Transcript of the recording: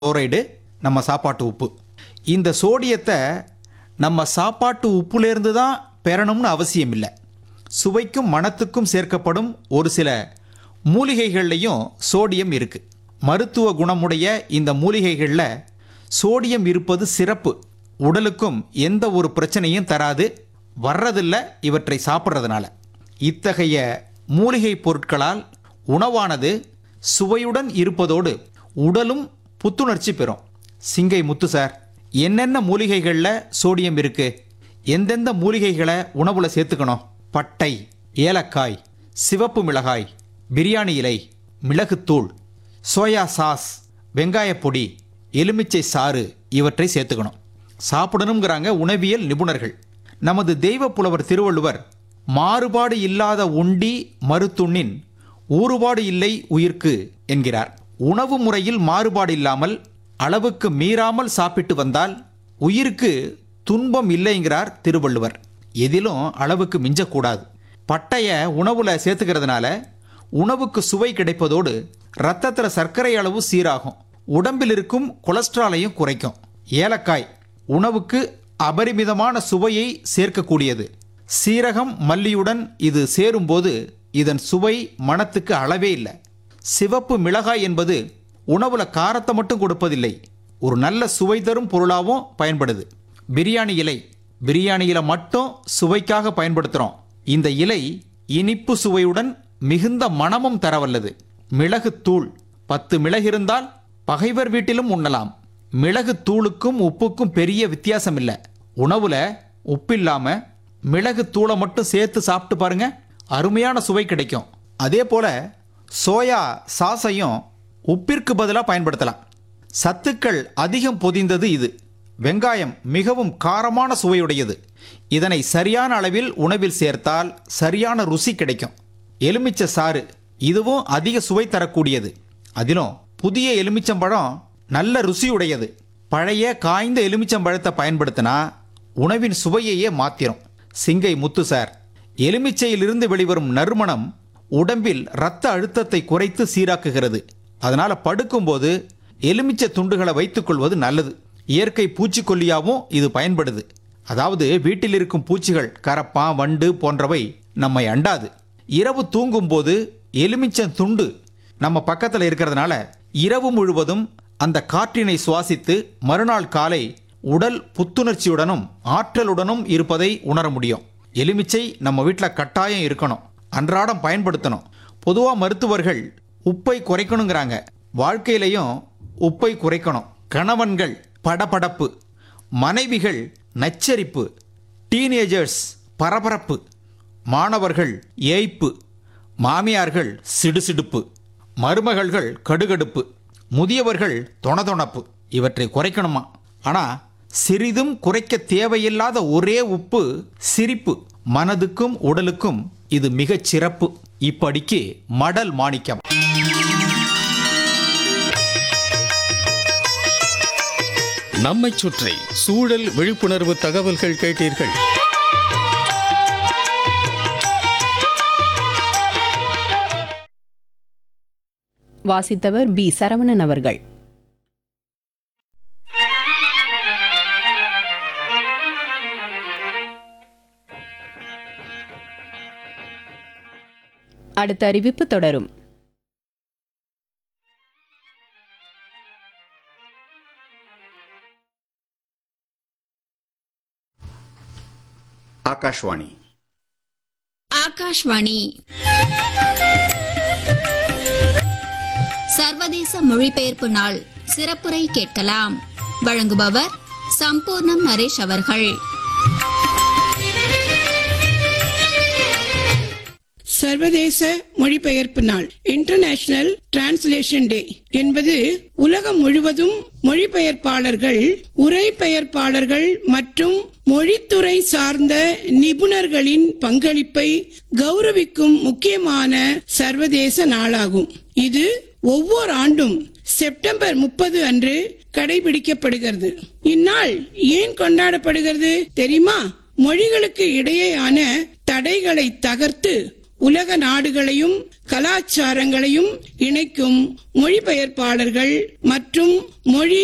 chloride நம்ம சாப்பாட்டு உப்பு இந்த சோடியத்தை நம்ம சாப்பாட்டு உப்புலேருந்து தான் பெறணும்னு அவசியம் இல்லை சுவைக்கும் மணத்துக்கும் சேர்க்கப்படும் ஒரு சில மூலிகைகள்லையும் சோடியம் இருக்குது மருத்துவ குணமுடைய இந்த மூலிகைகளில் சோடியம் இருப்பது சிறப்பு உடலுக்கும் எந்த ஒரு பிரச்சனையும் தராது வர்றதில்ல இவற்றை சாப்பிட்றதுனால இத்தகைய மூலிகை பொருட்களால் உணவானது சுவையுடன் இருப்பதோடு உடலும் புத்துணர்ச்சி பெறும் சிங்கை முத்து சார் என்னென்ன மூலிகைகளில் சோடியம் இருக்கு எந்தெந்த மூலிகைகளை உணவுல சேர்த்துக்கணும் பட்டை ஏலக்காய் சிவப்பு மிளகாய் பிரியாணி இலை மிளகுத்தூள் சோயா சாஸ் வெங்காயப் பொடி எலுமிச்சை சாறு இவற்றை சேர்த்துக்கணும் சாப்பிடணுங்கிறாங்க உணவியல் நிபுணர்கள் நமது தெய்வ புலவர் திருவள்ளுவர் மாறுபாடு இல்லாத உண்டி மருத்துண்ணின் ஊறுபாடு இல்லை உயிர்க்கு என்கிறார் உணவு முறையில் மாறுபாடு இல்லாமல் அளவுக்கு மீறாமல் சாப்பிட்டு வந்தால் உயிருக்கு துன்பம் இல்லைங்கிறார் திருவள்ளுவர் எதிலும் அளவுக்கு மிஞ்சக்கூடாது பட்டைய உணவுல சேர்த்துக்கிறதுனால உணவுக்கு சுவை கிடைப்பதோடு ரத்தத்தில் சர்க்கரை அளவு சீராகும் உடம்பில் இருக்கும் கொலஸ்ட்ராலையும் குறைக்கும் ஏலக்காய் உணவுக்கு அபரிமிதமான சுவையை சேர்க்கக்கூடியது சீரகம் மல்லியுடன் இது சேரும்போது இதன் சுவை மணத்துக்கு அளவே இல்லை சிவப்பு மிளகாய் என்பது உணவுல காரத்தை மட்டும் கொடுப்பதில்லை ஒரு நல்ல சுவை தரும் பொருளாகவும் பயன்படுது பிரியாணி இலை பிரியாணி இலை மட்டும் சுவைக்காக பயன்படுத்துகிறோம் இந்த இலை இனிப்பு சுவையுடன் மிகுந்த மணமும் தரவல்லது மிளகு தூள் பத்து மிளகு இருந்தால் பகைவர் வீட்டிலும் உண்ணலாம் மிளகு தூளுக்கும் உப்புக்கும் பெரிய வித்தியாசம் இல்லை உணவுல உப்பில்லாம மிளகு தூளை மட்டும் சேர்த்து சாப்பிட்டு பாருங்க அருமையான சுவை கிடைக்கும் அதே போல சோயா சாஸையும் உப்பிற்கு பதிலாக பயன்படுத்தலாம் சத்துக்கள் அதிகம் பொதிந்தது இது வெங்காயம் மிகவும் காரமான சுவையுடையது இதனை சரியான அளவில் உணவில் சேர்த்தால் சரியான ருசி கிடைக்கும் எலுமிச்சை சாறு இதுவும் அதிக சுவை தரக்கூடியது அதிலும் புதிய எலுமிச்சம்பழம் நல்ல ருசியுடையது பழைய காய்ந்த எலுமிச்சம்பழத்தை பயன்படுத்தினா உணவின் சுவையையே மாத்திரும் சிங்கை முத்து சார் எலுமிச்சையிலிருந்து வெளிவரும் நறுமணம் உடம்பில் இரத்த அழுத்தத்தை குறைத்து சீராக்குகிறது அதனால படுக்கும்போது எலுமிச்சை துண்டுகளை வைத்துக்கொள்வது நல்லது இயற்கை பூச்சிக்கொல்லியாகவும் இது பயன்படுது அதாவது வீட்டில் இருக்கும் பூச்சிகள் கரப்பான் வண்டு போன்றவை நம்மை அண்டாது இரவு தூங்கும்போது எலுமிச்சம் துண்டு நம்ம பக்கத்தில் இருக்கிறதுனால இரவு முழுவதும் அந்த காற்றினை சுவாசித்து மறுநாள் காலை உடல் புத்துணர்ச்சியுடனும் ஆற்றலுடனும் இருப்பதை உணர முடியும் எலுமிச்சை நம்ம வீட்டில் கட்டாயம் இருக்கணும் அன்றாடம் பயன்படுத்தணும் பொதுவாக மருத்துவர்கள் உப்பை குறைக்கணுங்கிறாங்க வாழ்க்கையிலையும் உப்பை குறைக்கணும் கணவன்கள் படபடப்பு மனைவிகள் நச்சரிப்பு டீனேஜர்ஸ் பரபரப்பு மாணவர்கள் ஏய்ப்பு மாமியார்கள் சிடுசிடுப்பு மருமகள்கள் கடுகடுப்பு முதியவர்கள் தொணதொணப்பு இவற்றை குறைக்கணுமா ஆனா சிறிதும் குறைக்க தேவையில்லாத ஒரே உப்பு சிரிப்பு மனதுக்கும் உடலுக்கும் இது மிகச் சிறப்பு இப்படிக்கு மடல் மாணிக்கம் நம்மைச் சுற்றி சூழல் விழிப்புணர்வு தகவல்கள் கேட்டீர்கள் வாசித்தவர் பி சரவணன் அவர்கள் அடுத்த அறிவிப்பு தொடரும் ಆಕಾಶವಾಣಿ ஆகாஷ்வாணி சர்வதேச மொழிபெயர்ப்பு நாள் சிறப்புரை கேட்கலாம் வழங்குபவர் சம்பூர்ணம் நரேஷ் அவர்கள் சர்வதேச மொழிபெயர்ப்பு நாள் இன்டர்நேஷனல் டிரான்ஸ்லேஷன் டே என்பது உலகம் முழுவதும் மொழிபெயர்ப்பாளர்கள் உரைபெயர்ப்பாளர்கள் மற்றும் மொழித்துறை சார்ந்த நிபுணர்களின் பங்களிப்பை கௌரவிக்கும் முக்கியமான சர்வதேச நாளாகும் இது ஒவ்வொரு ஆண்டும் செப்டம்பர் முப்பது அன்று கடைபிடிக்கப்படுகிறது இந்நாள் ஏன் கொண்டாடப்படுகிறது தெரியுமா மொழிகளுக்கு இடையேயான தடைகளை தகர்த்து உலக நாடுகளையும் கலாச்சாரங்களையும் இணைக்கும் மொழிபெயர்ப்பாளர்கள் மற்றும் மொழி